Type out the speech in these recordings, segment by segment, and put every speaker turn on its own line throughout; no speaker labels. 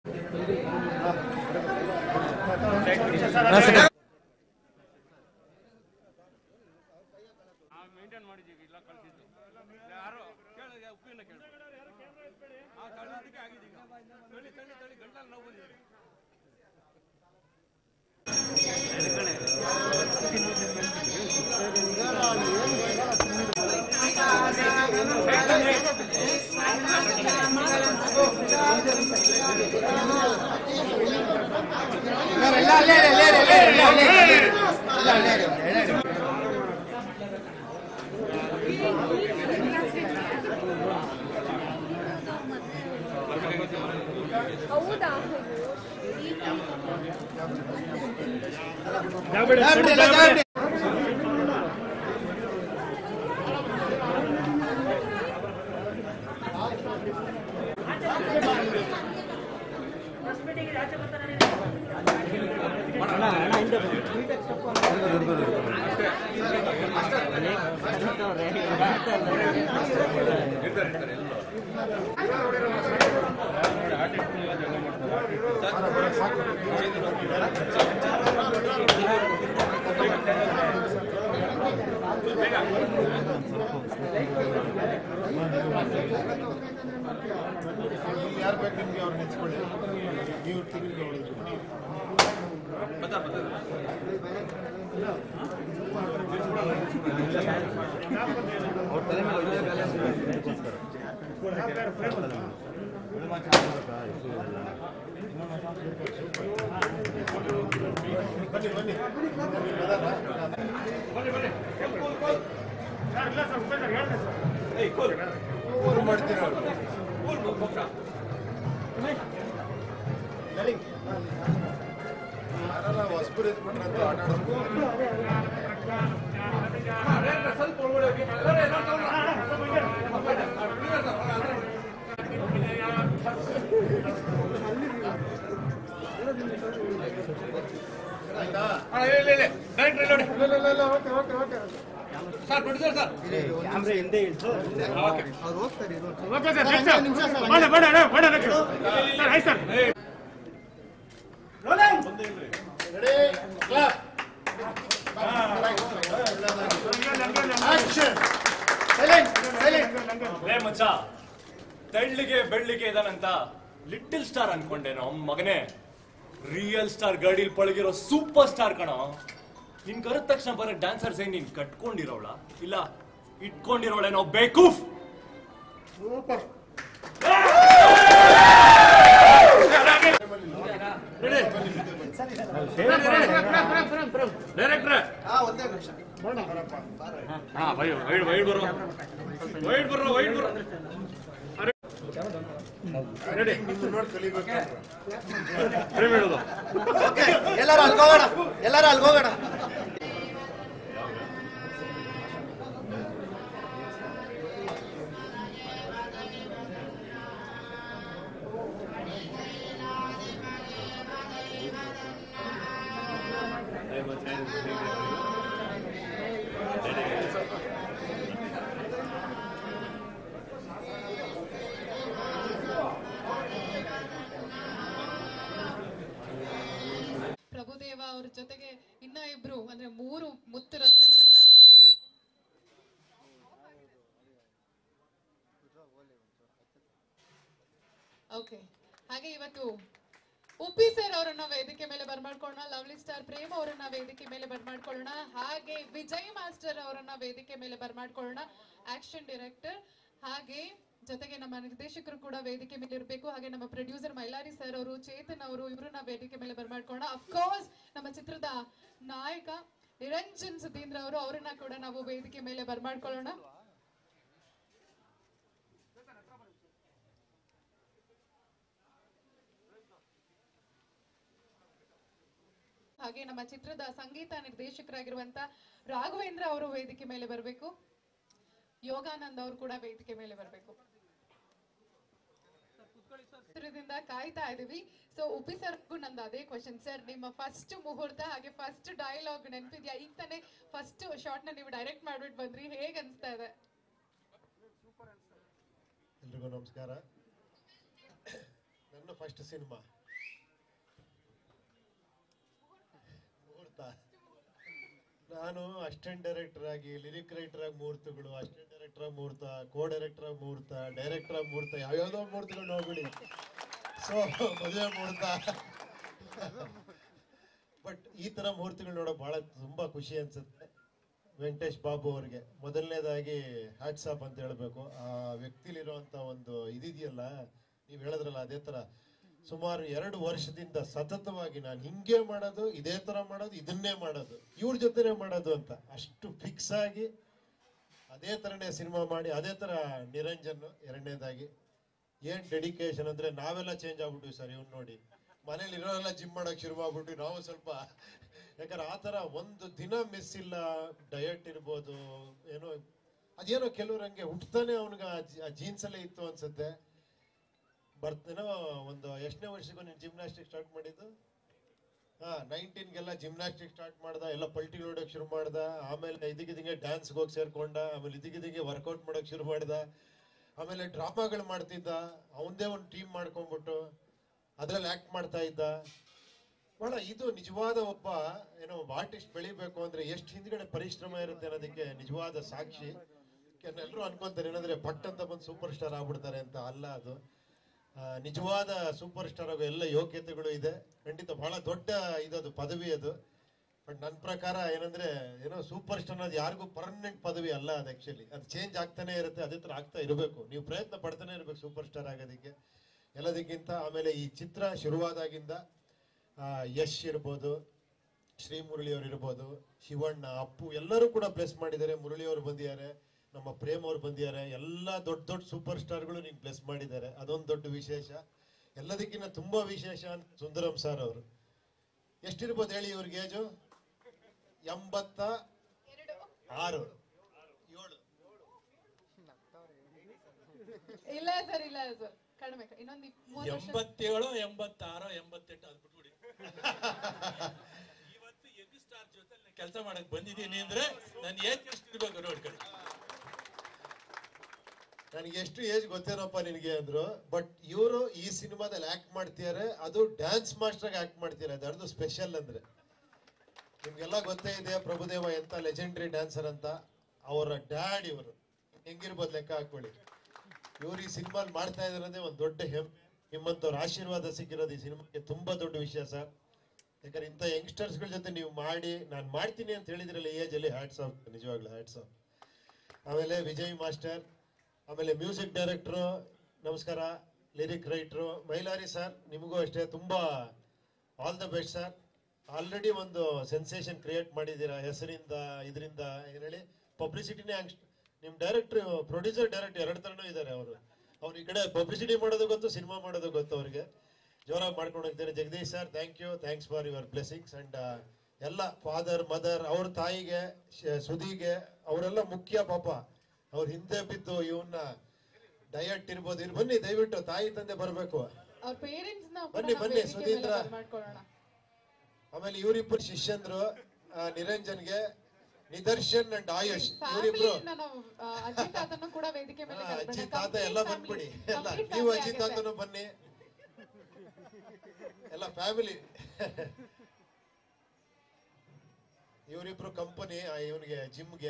Maintain ಮಾಡಿದ್ದೀವಿ ಇಲ್ಲ ಕಳ್ಸಿದ್ದು ಯಾರು ಕೇಳಿದೆ ಉಪ್ಪಿನ ಕೇಳಿ ಆ ಕಳ್ಸಿದ್ದಕ್ಕೆ ಆಗಿದೆ ಈಗ ತಳಿ ತಳಿ ತಳಿ ಗಂಟಲು ನೋವು ಬಂದಿದೆ
ಹೌದಾ
ಯಾರು ಬೇಕು ನಿಮಗೆ ಅವ್ರನ್ನ ನೆಚ್ಕೊಳ್ಳಿ ನೀವು ತಿರುಗಿ ಹೊಡೆದ್ರು ಬನ್ನಿ ಬನ್ನಿ ಊರು ಮಾಡ್ತೀರ ಯಾರಲ್ಲ ಹೊಸಬರು ಎದ್ಬಿಟ್ರೆ ಅಂತ ಆಟ ಆಡೋದು
ಸ್ವಲ್ಪ ಒಳಗಡೆ ಹೋಗಿ ಎಲ್ಲರೂ ಎಲ್ಲ ತಗೊಂಡ್ರ?
ಆಯ್ತಾ
ಅಣ್ಣ, ಇಲ್ಲ, ಇಲ್ಲ, ಇಲ್ಲ. Direct ಇಲ್ಲಿ ನೋಡಿ.
ಇಲ್ಲ ಇಲ್ಲ ಇಲ್ಲ okay okay okay
sir producer sir
camera ಹಿಂದೆ ಇಟ್ಟು
ಓಕೆ
ಅವ್ರು ಹೋಗ್ತಾರೆ ಇದು
ಓಕೆ ಸರ್ ನೆಕ್ಸ್ಟ್ ಬೇಡ ಬೇಡ ಬೇಡ ನೆಕ್ಸ್ಟ್ ಸರ್ ಆಯ್ತು sir
ready clap action silent silent
ಲೇ ಮಚ್ಚ ತೆಳ್ಳಿಗೆ ಬೆಳ್ಳಿಗೆ ಇದಾನಂತ ಲಿಟಲ್ ಸ್ಟಾರ್ ಅನ್ಕೊಂಡೆ ನಮ್ಮ ಮಗನೇ ರಿಯಲ್ ಸ್ಟಾರ್ ಗಾಡಿಲ್ ಪಳಗಿರೋ ಸೂಪರ್ ಸ್ಟಾರ್ ಕಣೋ ನಿನ್ ಕರೆದ ತಕ್ಷಣ ಬರೋ ಡ್ಯಾನ್ಸರ್ಸ್ ಏನ್ ನೀನ್ ಕಟ್ಕೊಂಡಿರೋಳ ಇಲ್ಲ ಇಟ್ಕೊಂಡಿರೋಳೆ ನಾವು ಬೇಕು
ಸೂಪರ್
ಡೈರೆಕ್ಟ್ರೆ
ಹಾ ಒಂದೇ ನಿಮಿಷ
ಹಾ ವೈಡ್ ವೈಡ್ ವೈಡ್ ಬರೋ ವೈಡ್ ಬರೋ ವೈಡ್ ಬರೋ ರೆಡಿ
ನಿಮ್ದು ನೋಡಿ ಕಲಿಬೇಕು
ಫ್ರೇಮ್ ಇಡೋದು
ಓಕೆ ಎಲ್ಲರೂ ಅಲ್ಗೋಗೋಣ ಎಲ್ಲರೂ ಅಲ್ಗೋಗೋಣ
ಪ್ರಭುದೇವ ಅವ್ರ ಜೊತೆಗೆ ಇನ್ನ ಇಬ್ರು ಅಂದ್ರೆ ಮೂರು ಮುತ್ತು ರತ್ನಗಳನ್ನ ಓಕೆ ಹಾಗೆ ಇವತ್ತು ಉಪ್ಪಿ ಸರ್ ಅವರನ್ನ ವೇದಿಕೆ ಮೇಲೆ ಬರ್ಮಾಡ್ಕೊಳ್ಳೋಣ ಲವ್ಲಿ ಸ್ಟಾರ್ ಪ್ರೇಮ್ ಅವರನ್ನ ವೇದಿಕೆ ಮೇಲೆ ಬರ್ಮಾಡ್ಕೊಳ್ಳೋಣ ಹಾಗೆ ವಿಜಯ್ ಮಾಸ್ಟರ್ ಅವರನ್ನ ವೇದಿಕೆ ಮೇಲೆ ಬರ್ಮಾಡ್ಕೊಳ್ಳೋಣ ಆಕ್ಷನ್ ಡೈರೆಕ್ಟರ್ ಹಾಗೆ ಜೊತೆಗೆ ನಮ್ಮ ನಿರ್ದೇಶಕರು ಕೂಡ ವೇದಿಕೆ ಮೇಲೆ ಇರಬೇಕು ಹಾಗೆ ನಮ್ಮ ಪ್ರೊಡ್ಯೂಸರ್ ಮೈಲಾರಿ ಸರ್ ಅವರು ಚೇತನ್ ಅವರು ಇವ್ರನ್ನ ವೇದಿಕೆ ಮೇಲೆ ಬರ್ಮಾಡ್ಕೊಳ್ಳೋಣ ಅಫ್ಕೋರ್ಸ್ ನಮ್ಮ ಚಿತ್ರದ ನಾಯಕ ನಿರಂಜನ್ ಸುಧೀಂದ್ರ ಅವರು ಅವರನ್ನ ಕೂಡ ನಾವು ವೇದಿಕೆ ಮೇಲೆ ಬರ್ಮಾಡ್ಕೊಳ್ಳೋಣ ಹಾಗೆ ನಮ್ಮ ಚಿತ್ರದ ಸಂಗೀತ ನಿರ್ದೇಶಕರಾಗಿರುವಂತ ರಾಘವೇಂದ್ರ ಅವರು ವೇದಿಕೆ ಮೇಲೆ ಬರಬೇಕು ಯೋಗಾನಂದ್ ಅವರು ಕೂಡ ವೇದಿಕೆ ಮೇಲೆ ಬರಬೇಕು ಚಿತ್ರದಿಂದ ಕಾಯ್ತಾ ಇದೀವಿ ಸೊ ಉಪಿ ಸರ್ಗೂ ನಂದು ಅದೇ ಕ್ವಶನ್ ಸರ್ ನಿಮ್ಮ ಫಸ್ಟ್ ಮುಹೂರ್ತ ಹಾಗೆ ಫಸ್ಟ್ ಡೈಲಾಗ್ ನೆನಪಿದ್ಯಾ ಈಗ ತಾನೇ ಫಸ್ಟ್ ಶಾರ್ಟ್ ನ ನೀವು ಡೈರೆಕ್ಟ್ ಮಾಡ್ಬಿಟ್ಟು ಬಂದ್ರಿ ಹೇಗ್ ಅನ್ಸ್ತಾ ಇದೆ
ಎಲ್ರಿಗೂ ನಮಸ್ಕಾರ ನನ್ನ ಫಸ್ಟ್ ಸಿನಿಮಾ ಮುಹೂರ್ತ ನಾನು ಅಸಿಸ್ಟೆಂಟ್ ಡೈರೆಕ್ಟರ್ ಆಗಿ ಲಿರಿಕ್ ರೈಟರ್ ಆಗಿ ಮುಹೂರ್ತಗಳು ಅಸಿಸ್ಟೆಂಟ್ ಡೈರೆಕ್ಟರ್ ಆಗಿ ಮುಹೂರ್ತ ಕೋ ಡೈರೆಕ್ಟರ್ ಆಗಿ ಮುಹೂರ್ತ ಡೈರೆಕ್ಟರ್ ಆಗಿ ಮುಹೂರ್ತ ಯಾವ್ಯಾವ್ದೋ ಮುಹೂರ್ತಗಳು ನೋಡ್ಬಿಡಿ ಸೊ ಮದುವೆ ಮುಹೂರ್ತ ಬಟ್ ಈ ತರ ಮುಹೂರ್ತಗಳು ನೋಡೋಕೆ ಬಹಳ ತುಂಬಾ ಖುಷಿ ಅನ್ಸುತ್ತೆ ವೆಂಕಟೇಶ್ ಬಾಬು ಅವರಿಗೆ ಮೊದಲನೇದಾಗಿ ಹ್ಯಾಟ್ಸಾಪ್ ಅಂತ ಹೇಳ್ಬೇಕು ಆ ವ್ಯಕ್ತಿಲಿರುವಂತ ಒಂದು ಇದಿದೆಯಲ್ಲ ನೀವು ಹೇಳಿದ್ರಲ್ಲ ಅದೇ ತರ ಸುಮಾರು ಎರಡು ವರ್ಷದಿಂದ ಸತತವಾಗಿ ನಾನು ಹಿಂಗೆ ಮಾಡೋದು ಇದೇ ತರ ಮಾಡೋದು ಇದನ್ನೇ ಮಾಡೋದು ಇವ್ರ ಜೊತೆನೆ ಮಾಡೋದು ಅಂತ ಅಷ್ಟು ಫಿಕ್ಸ್ ಆಗಿ ಅದೇ ತರನೇ ಸಿನಿಮಾ ಮಾಡಿ ಅದೇ ತರ ನಿರಂಜನ್ ಎರಡನೇದಾಗಿ ಏನ್ ಡೆಡಿಕೇಶನ್ ಅಂದ್ರೆ ನಾವೆಲ್ಲ ಚೇಂಜ್ ಆಗ್ಬಿಟ್ವಿ ಸರ್ ಇವ್ನು ನೋಡಿ ಮನೇಲಿ ಇರೋರೆಲ್ಲ ಜಿಮ್ ಮಾಡಕ್ ಶುರು ಮಾಡ್ಬಿಟ್ವಿ ನಾವು ಸ್ವಲ್ಪ ಯಾಕಂದ್ರೆ ಆ ತರ ಒಂದು ದಿನ ಮಿಸ್ ಇಲ್ಲ ಡಯಟ್ ಇರ್ಬೋದು ಏನೋ ಅದೇನೋ ಕೆಲವ್ರು ಹಂಗೆ ಹುಟ್ತಾನೆ ಅವನಿಗೆ ಆ ಜೀನ್ಸ್ ಅಲ್ಲೇ ಇತ್ತು ಅನ್ಸುತ್ತೆ ಬರ್ತೇನೋ ಒಂದು ಎಷ್ಟನೇ ವರ್ಷಕ್ಕೂ ನೀನು ಜಿಮ್ನಾಸ್ಟಿಕ್ ಸ್ಟಾರ್ಟ್ ಮಾಡಿದ್ದು ಹಾ ನೈನ್ಟೀನ್ಗೆಲ್ಲ ಜಿಮ್ನಾಸ್ಟಿಕ್ ಸ್ಟಾರ್ಟ್ ಮಾಡ್ದ ಎಲ್ಲ ಪಲ್ಟಿ ನೋಡಕ್ ಶುರು ಮಾಡ್ದ ಆಮೇಲೆ ಇದಕ್ಕಿದಂಗೆ ಡ್ಯಾನ್ಸ್ಗೆ ಹೋಗಿ ಸೇರ್ಕೊಂಡ ಆಮೇಲೆ ಇದಕ್ಕಿದಂಗೆ ವರ್ಕೌಟ್ ಮಾಡಕ್ ಶುರು ಮಾಡ್ದ ಆಮೇಲೆ ಡ್ರಾಮಾಗಳು ಮಾಡ್ತಿದ್ದ ಅವನದೇ ಒಂದು ಟೀಮ್ ಮಾಡ್ಕೊಂಡ್ಬಿಟ್ಟು ಅದ್ರಲ್ಲಿ ಆಕ್ಟ್ ಮಾಡ್ತಾ ಇದ್ದ ಬಹಳ ಇದು ನಿಜವಾದ ಒಬ್ಬ ಏನೋ ಒಬ್ಬ ಆರ್ಟಿಸ್ಟ್ ಬೆಳಿಬೇಕು ಅಂದ್ರೆ ಎಷ್ಟು ಹಿಂದ್ಗಡೆ ಪರಿಶ್ರಮ ಇರುತ್ತೆ ಅನ್ನೋದಕ್ಕೆ ನಿಜವಾದ ಸಾಕ್ಷಿ ಎಲ್ಲರೂ ಅನ್ಕೊಂತಾರೆ ಏನಂದ್ರೆ ಪಟ್ ಅಂತ ಬಂದು ಸೂಪರ್ ಸ್ಟಾರ್ ಆಗ್ಬಿಡ್ತಾರೆ ಅಂತ ಅಲ್ಲ ಅದು ಆ, ನಿಜವಾದ ಸೂಪರ್ ಸ್ಟಾರ್ ಆಗೋ ಎಲ್ಲ ಯೋಗ್ಯತೆಗಳು ಇದೆ ಖಂಡಿತ ಬಹಳ ದೊಡ್ಡ ಇದದು ಪದವಿ ಅದು ಬಟ್ ನನ್ನ ಪ್ರಕಾರ ಏನಂದ್ರೆ ಏನೋ ಸೂಪರ್ ಸ್ಟಾರ್ ಅನ್ನೋದು ಯಾರಿಗೂ ಪರ್ಮನೆಂಟ್ ಪದವಿ ಅಲ್ಲ ಅದು ಆಕ್ಚುಲಿ ಅದು ಚೇಂಜ್ ಆಗ್ತಾನೆ ಇರುತ್ತೆ ಅದೇ ತರ ಆಗ್ತಾ ಇರಬೇಕು ನೀವು ಪ್ರಯತ್ನ ಪಡ್ತಾನೆ ಇರಬೇಕು ಸೂಪರ್ ಸ್ಟಾರ್ ಆಗೋದಕ್ಕೆ ಎಲ್ಲದಕ್ಕಿಂತ ಆಮೇಲೆ ಈ ಚಿತ್ರ ಶುರುವಾದಾಗಿಂದ ಆ, ಯಶ್ ಇರ್ಬೋದು ಶ್ರೀ ಮುರಳಿ ಅವರು ಇರ್ಬೋದು ಶಿವಣ್ಣ ಅಪ್ಪು ಎಲ್ಲರೂ ಕೂಡ ಬ್ಲೆಸ್ ಮಾಡಿದ್ದಾರೆ ಮುರಳಿ ಅವರು ಬಂದಿದ್ದಾರೆ ನಮ್ಮ ಪ್ರೇಮ್ ಅವ್ರು ಬಂದಿದ್ದಾರೆ ಎಲ್ಲ ದೊಡ್ಡ ದೊಡ್ಡ ಸೂಪರ್ ಸ್ಟಾರ್ಗಳು ನಿಂಗೆ ಬ್ಲೆಸ್ ಮಾಡಿದ್ದಾರೆ ಅದೊಂದು ದೊಡ್ಡ ವಿಶೇಷ ಎಲ್ಲದಕ್ಕಿಂತ ತುಂಬಾ ವಿಶೇಷ ಅಂತ ಸುಂದರಂ ಸರ್ ಅವರು ಎಷ್ಟಿರ್ಬೋದು ಹೇಳಿ ಇವ್ರಿಗೆ ಏಜು ಎಂಬತ್ತ
ಎರಡು
ಆರು ಏಳು
ಇಲ್ಲ ಸರ್ ಇಲ್ಲ ಸರ್ ಕಡಿಮೆ ಇನ್ನೊಂದು ಮೂವತ್ತು ವರ್ಷ
ಎಂಬತ್ತೇಳು ಎಂಬತ್ತಾರು ಎಂಬತ್ತೆಂಟು ಅದು ಬಿಟ್ಬಿಡಿ ಇವತ್ತು ಎಗ್ ಸ್ಟಾರ್ ಜೊತೆ ಕೆಲಸ ಮಾಡಕ್ ಬಂದಿದ್ದೀನಿ ಅಂದ್ರೆ ನಾನು ಏನ್ ಇರ್ಬೇಕು ನೋಡ್ಕೊಳ್ಳಿ
ನನಗೆ ಎಷ್ಟು ಏಜ್ ಗೊತ್ತೇನಪ್ಪ ನಿನಗೆ ಅಂದ್ರು ಬಟ್ ಇವರು ಈ ಸಿನಿಮಾದಲ್ಲಿ ಆಕ್ಟ್ ಮಾಡ್ತಿದ್ದಾರೆ ಅದು ಡ್ಯಾನ್ಸ್ ಮಾಸ್ಟರ್ ಆಕ್ಟ್ ಮಾಡ್ತಿದ್ದಾರೆ ಅದರದು ಸ್ಪೆಷಲ್ ಅಂದ್ರೆ ನಿಮ್ಗೆಲ್ಲ ಗೊತ್ತೇ ಇದೆ ಪ್ರಭುದೇವ ಎಂತ ಲೆಜೆಂಡರಿ ಡ್ಯಾನ್ಸರ್ ಅಂತ ಅವರ ಡ್ಯಾಡ್ ಇವರು ಹೆಂಗಿರ್ಬೋದು ಲೆಕ್ಕ ಹಾಕೊಳ್ಳಿ ಇವ್ರು ಈ ಸಿನಿಮಾಲ್ ಮಾಡ್ತಾ ಇದಾರೆ ಒಂದು ದೊಡ್ಡ ಹೆಮ್ಮೆ ನಿಮ್ಮಂತವ್ರ ಆಶೀರ್ವಾದ ಸಿಕ್ಕಿರೋದು ಈ ಸಿನಿಮಾಕ್ಕೆ ತುಂಬಾ ದೊಡ್ಡ ವಿಷಯ ಸರ್ ಯಾಕಂದ್ರೆ ಇಂಥ ಯಂಗ್ಸ್ಟರ್ಸ್ಗಳ ಜೊತೆ ನೀವು ಮಾಡಿ ನಾನು ಮಾಡ್ತೀನಿ ಅಂತ ಹೇಳಿದ್ರಲ್ಲ ಏಜ್ ಅಲ್ಲಿ ಹ್ಯಾಟ್ಸ್ ಆಫ್ ನಿಜವಾಗ್ಲೂ ಹ್ಯಾಟ್ಸ್ ಆಫ್ ಆಮೇಲೆ ವಿಜಯ್ ಮಾಸ್ಟರ್ ಆಮೇಲೆ ಮ್ಯೂಸಿಕ್ ಡೈರೆಕ್ಟ್ರು ನಮಸ್ಕಾರ ಲಿರಿಕ್ ರೈಟ್ರು ಮೈಲಾರಿ ಸರ್ ನಿಮಗೂ ಅಷ್ಟೇ ತುಂಬಾ all the best sir already ಒಂದು ಸೆನ್ಸೇಷನ್ ಕ್ರಿಯೇಟ್ ಮಾಡಿದ್ದೀರಾ ಹೆಸರಿಂದ ಇದರಿಂದ ಏನ್ ಹೇಳಿ ಪಬ್ಲಿಸಿಟಿನೇ ಹಂಗ್ ನಿಮ್ ಡೈರೆಕ್ಟರ್ ಪ್ರೊಡ್ಯೂಸರ್ ಡೈರೆಕ್ಟರ್ ಎರಡು ತರನೂ ಇದ್ದಾರೆ ಅವರು ಅವ್ರು ಈ ಕಡೆ ಪಬ್ಲಿಸಿಟಿ ಮಾಡೋದು ಗೊತ್ತು ಸಿನಿಮಾ ಮಾಡೋದು ಗೊತ್ತು ಅವ್ರಿಗೆ ಜೋರಾಗಿ ಮಾಡ್ಕೊಂಡು ಹೋಗ್ತಾರೆ Jagadish sir thank you thanks for your blessings and ಎಲ್ಲ ಫಾದರ್ ಮದರ್ ಅವ್ರ ತಾಯಿಗೆ ಶ- ಸುಧಿಗೆ ಅವರೆಲ್ಲ ಮುಖ್ಯ ಪಾಪ ಅವ್ರ ಹಿಂದೆ ಬಿದ್ದು ಇವನ್ನ ಡಯಟ್ ಇರ್ಬೋದು ಇರ್ ಬನ್ನಿ ದಯವಿಟ್ಟು ತಾಯಿ ತಂದೆ ಬರಬೇಕು
ಅವ್ರ ಪೇರೆಂಟ್ಸ್ ನ
ಬನ್ನಿ, ಬನ್ನಿ, ಸುಧೀಂದ್ರ.
ಮಾಡ್ಕೊಳ್ಳೋಣ
ಆಮೇಲೆ ಇವರಿಬ್ಬರು ಶಿಷ್ಯಂದ್ರು ಆ, ನಿರಂಜನ್ಗೆ ನಿದರ್ಶನ್ ಅಂಡ್ ಆಯುಷ್ ಇವರಿಬ್ರು
ಫ್ಯಾಮಿಲಿಯಿಂದ ನಾವು ಆ, ಅಜ್ಜಿ ತಾತನ್ನು ಕೂಡ ವೇದಿಕೆ ಮೇಲೆ
ಆ,
ಕರ್ದ್ಬಿಡೋಣ.
ಅಜ್ಜಿ ತಾತ
Complete
ಎಲ್ಲ
family.
ಬಂದ್ಬಿಡಿ ಎಲ್ಲ
Complete
ನೀವು
family
ಅಜ್ಜಿ
ಆಗುತ್ತೆ.
ತಾತನು ಬನ್ನಿ ಎಲ್ಲ ಫ್ಯಾಮಿಲಿ ಇವರಿಬ್ರು ಕಂಪನಿ ಇವನಿಗೆ ಜಿಮ್ಗೆ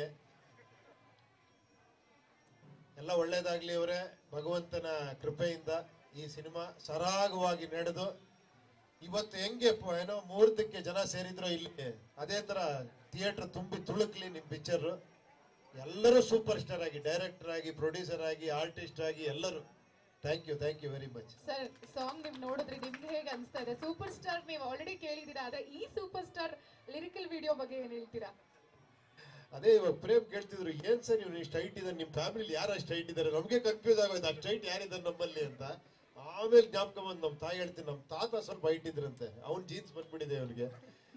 ಎಲ್ಲ ಒಳ್ಳೇದಾಗ್ಲಿ ಅವರೇ ಭಗವಂತನ ಕೃಪೆಯಿಂದ ಈ ಸಿನಿಮಾ ಸರಾಗವಾಗಿ ನಡೆದು ಇವತ್ತು ಹೆಂಗೆ ಪ- ಏನೋ ಮುಹೂರ್ತಕ್ಕೆ ಜನ ಸೇರಿದ್ರು ಇಲ್ಲಿ ಅದೇ ತರ ಥಿಯೇಟರ್ ತುಂಬಿ ತುಳುಕ್ಲಿ ನಿಮ್ ಪಿಕ್ಚರ್ ಎಲ್ಲರೂ ಸೂಪರ್ ಸ್ಟಾರ್ ಆಗಿ ಡೈರೆಕ್ಟರ್ ಆಗಿ ಪ್ರೊಡ್ಯೂಸರ್ ಆಗಿ ಆರ್ಟಿಸ್ಟ್ ಆಗಿ ಎಲ್ಲರೂ thank you thank you very much
sir song ನೀವು ನೋಡಿದ್ರೆ ನಿಮ್ಗೆ ಹೇಗೆ ಅನ್ಸ್ತಾ ಇದೆ ಸೂಪರ್ ಸ್ಟಾರ್ ನೀವು ಆಲ್ರೆಡಿ ಕೇಳಿದೀರಾ ಆದ್ರೆ ಈ ಸೂಪರ್ ಸ್ಟಾರ್ ಲಿರಿಕಲ್ ವಿಡಿಯೋ ಬಗ್ಗೆ ಏನ್ ಹೇಳ್ತೀರಾ
ಅದೇ ಇವಾಗ ಪ್ರೇಮ್ ಕೇಳ್ತಿದ್ರು ಏನ್ ಸರ್ ಇವ್ರು ಇಷ್ಟು ಹೈಟ್ ಇದ್ದಾರೆ ನಿಮ್ ಫ್ಯಾಮಿಲಿ ಯಾರು ಅಷ್ಟು ಹೈಟ್ ಇದ್ದಾರೆ ನಮ್ಗೆ ಕನ್ಫ್ಯೂಸ್ ಆಗೋಯ್ತು ಅಷ್ಟು ಹೈಟ್ ಯಾರಿದ್ದಾರೆ ನಮ್ಮಲ್ಲಿ ಅಂತ ಆಮೇಲೆ ಜ್ಞಾಪಕ ಬಂದು ನಮ್ಮ ತಾಯಿ ಹೇಳ್ತೀನಿ ನಮ್ಮ ತಾತ ಸ್ವಲ್ಪ ಹೈಟ್ ಇದ್ರಂತೆ ಅವ್ನ್ ಜೀನ್ಸ್ ಬಂದ್ಬಿಟ್ಟಿದೆ ಅವನಿಗೆ